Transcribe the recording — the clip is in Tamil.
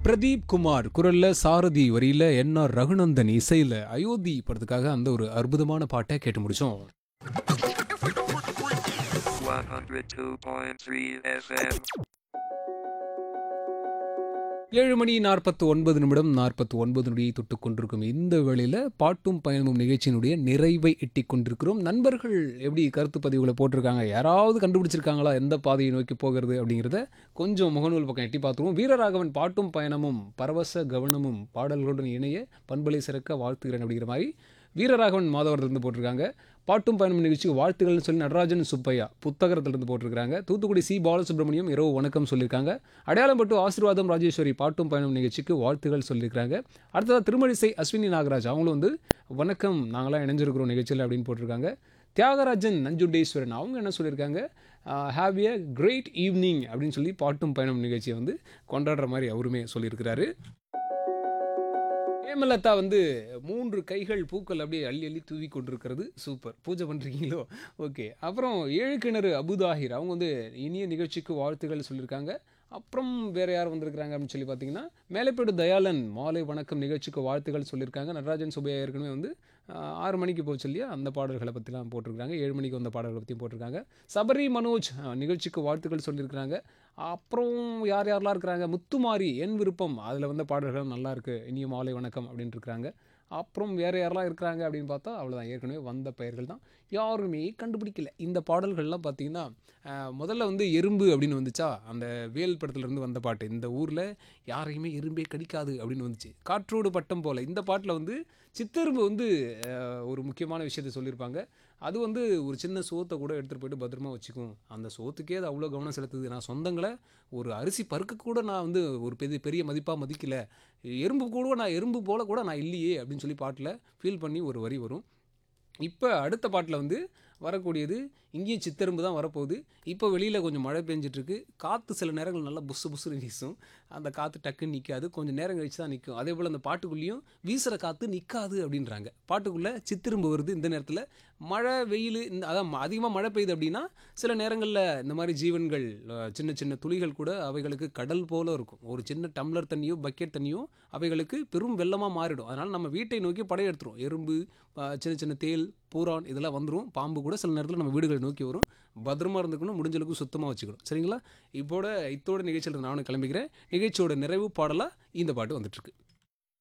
பிரதீப் குமார் குரல்ல சாரதி வரியில என் ஆர் ரகுநந்தன் இசையில அயோத்தி படத்துக்காக அந்த ஒரு அற்புதமான பாட்டை கேட்டு முடிச்சோம் 102.3 FM. ஏழு மணி நாற்பத்தி ஒன்பது நிமிடம் நாற்பத்தி ஒன்பது நொடியை தொட்டு கொண்டிருக்கும் இந்த வேளையில் பாட்டும் பயணமும் நிகழ்ச்சியினுடைய நிறைவை எட்டிக் கொண்டிருக்கிறோம் நண்பர்கள் எப்படி கருத்து பதிவுகளை போட்டிருக்காங்க யாராவது கண்டுபிடிச்சிருக்காங்களா எந்த பாதையை நோக்கி போகிறது அப்படிங்கிறத கொஞ்சம் முகநூல் பக்கம் எட்டி பார்த்துருவோம் வீரராகவன் பாட்டும் பயணமும் பரவச கவனமும் பாடல்களுடன் இணைய பண்பலை சிறக்க வாழ்த்துகிறேன் அப்படிங்கிற மாதிரி வீரராகவன் மாதவரத்திலிருந்து போட்டிருக்காங்க பாட்டும் பயணம் நிகழ்ச்சிக்கு வாழ்த்துக்கள்னு சொல்லி நடராஜன் சுப்பையா புத்தகத்திலிருந்து போட்டிருக்காங்க தூத்துக்குடி சி பாலசுப்ரமணியம் இரவு வணக்கம் சொல்லியிருக்காங்க அடையாளம்பட்டு ஆசீர்வாதம் ராஜேஸ்வரி பாட்டும் பயணம் நிகழ்ச்சிக்கு வாழ்த்துகள் சொல்லியிருக்காங்க அடுத்ததாக திருமழிசை அஸ்வினி நாகராஜ் அவங்களும் வந்து வணக்கம் நாங்களாம் இணைஞ்சிருக்கிறோம் நிகழ்ச்சியில் அப்படின்னு போட்டிருக்காங்க தியாகராஜன் நஞ்சுண்டேஸ்வரன் அவங்க என்ன சொல்லியிருக்காங்க ஹாவ் எ கிரேட் ஈவினிங் அப்படின்னு சொல்லி பாட்டும் பயணம் நிகழ்ச்சியை வந்து கொண்டாடுற மாதிரி அவருமே சொல்லியிருக்கிறாரு ஏமலதா வந்து மூன்று கைகள் பூக்கள் அப்படியே அள்ளி அள்ளி தூவி கொண்டிருக்கிறது சூப்பர் பூஜை பண்ணுறீங்களோ ஓகே அப்புறம் ஏழு கிணறு அபுதாஹிர் அவங்க வந்து இனிய நிகழ்ச்சிக்கு வாழ்த்துக்கள் சொல்லியிருக்காங்க அப்புறம் வேறு யார் வந்திருக்கிறாங்க அப்படின்னு சொல்லி பார்த்தீங்கன்னா மேலைப்பேடு தயாளன் மாலை வணக்கம் நிகழ்ச்சிக்கு வாழ்த்துக்கள் சொல்லியிருக்காங்க நடராஜன் சுபையா ஏற்கனவே வந்து ஆஹ், ஆறு மணிக்கு போச்சு இல்லையா அந்த பாடல்களை பற்றிலாம் போட்டிருக்காங்க ஏழு மணிக்கு வந்த பாடல்களை பற்றியும் போட்டிருக்காங்க சபரி மனோஜ் ஆஹ், நிகழ்ச்சிக்கு வாழ்த்துக்கள் சொல்லியிருக்கிறாங்க அப்புறம் யார் யாரெல்லாம் இருக்கிறாங்க முத்துமாரி என் விருப்பம் அதில் வந்த பாடல்கள் நல்லா இருக்கு இனிய மாலை வணக்கம் அப்படின்னு இருக்கிறாங்க அப்புறம் வேறு யாரெல்லாம் இருக்கிறாங்க அப்படின்னு பார்த்தா அவ்வளோதான் ஏற்கனவே வந்த பெயர்கள் தான் யாருமே கண்டுபிடிக்கல இந்த பாடல்கள்லாம் பார்த்தீங்கன்னா ஆஹ், முதல்ல வந்து எறும்பு அப்படின்னு வந்துச்சா அந்த வேல் படத்துலேருந்து வந்த பாட்டு இந்த ஊரில் யாரையுமே எறும்பே கடிக்காது அப்படின்னு வந்துச்சு காற்றோடு பட்டம் போல் இந்த பாட்டில் வந்து சித்தெரும்பு வந்து ஆஹ், ஒரு முக்கியமான விஷயத்தை சொல்லியிருப்பாங்க அது வந்து ஒரு சின்ன சோத்தை கூட எடுத்துகிட்டு போயிட்டு பத்திரமா வச்சுக்கும் அந்த சோத்துக்கே அது அவ்வளோ கவனம் செலுத்துது நான் சொந்தங்களை ஒரு அரிசி பருக்க கூட நான் வந்து ஒரு பெரிய பெரிய மதிப்பாக மதிக்கல எறும்பு கூட நான் எறும்பு போல கூட நான் இல்லையே அப்படின்னு சொல்லி பாட்டில் ஃபீல் பண்ணி ஒரு வரி வரும் இப்போ அடுத்த பாட்டில் வந்து வரக்கூடியது இங்கேயும் சித்தெரும்பு தான் வரப்போகுது இப்போ வெளியில் கொஞ்சம் மழை பெஞ்சிட்ருக்கு காற்று சில நேரங்கள் நல்லா புசு புசுன்னு வீசும் அந்த காற்று டக்குன்னு நிற்காது கொஞ்சம் நேரம் கழிச்சு தான் நிற்கும் அதே போல் அந்த பாட்டுக்குள்ளேயும் வீசுகிற காற்று நிற்காது அப்படின்றாங்க பாட்டுக்குள்ளே சித்தெரும்பு வருது இந்த நேரத்தில் மழை வெயில் இந்த அதான் அதிகமாக மழை பெய்யுது அப்படின்னா சில நேரங்களில் இந்த மாதிரி ஜீவன்கள் அஹ், சின்ன சின்ன துளிகள் கூட அவைகளுக்கு கடல் போல இருக்கும் ஒரு சின்ன டம்ளர் தண்ணியோ பக்கெட் தண்ணியோ அவைகளுக்கு பெரும் வெள்ளமாக மாறிடும் அதனால் நம்ம வீட்டை நோக்கி படையெடுத்துரும் எறும்பு அஹ், சின்ன சின்ன தேல் பூரான் இதெல்லாம் வந்துடும் பாம்பு கூட சில நேரத்தில் நம்ம வீடுகளை நோக்கி வரும் பத்திரமா இருந்துக்கணும் முடிஞ்ச அளவுக்கு சுத்தமாக வச்சுக்கணும் சரிங்களா இப்போட இத்தோட நிகழ்ச்சியில் நானும் கிளம்பிக்கிறேன் நிகழ்ச்சியோட நிறைவு பாடலாக இந்த பாட்டு வந்துட்டுருக்கு